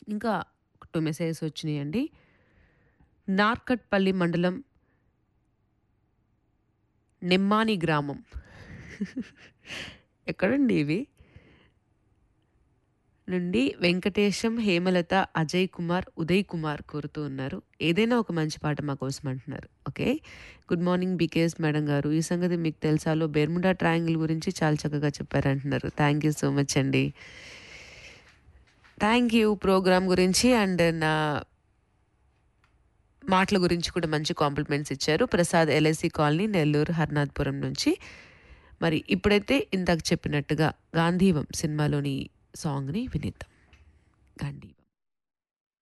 ఇంకా two messages వచ్చినాయండి నార్కట్పల్లి మండలం నిమ్మాని గ్రామం ఎక్కడండి ఇవి నుండి వెంకటేశం హేమలత అజయ్ కుమార్ ఉదయ్ కుమార్ కోరుతూ ఉన్నారు ఏదైనా ఒక మంచి పాట మా కోసం అంటున్నారు okay good morning BKS madam గారు ఈ సంగతి మీకు తెలుసాలో బెర్ముడా ట్రయాంగిల్ గురించి చాలా చక్కగా చెప్పారంటున్నారు థ్యాంక్ యూ సో మచ్ అండి థ్యాంక్ యూ ప్రోగ్రామ్ గురించి అండ్ నా మాటల గురించి కూడా మంచి కాంప్లిమెంట్స్ ఇచ్చారు ప్రసాద్ ఎల్ఐసి కాలనీ నెల్లూరు హర్నాథ్పురం నుంచి మరి ఇప్పుడైతే ఇందాక చెప్పినట్టుగా గాంధీవం సినిమాలోని సాంగ్ని వినిద్దాం గాంధీవం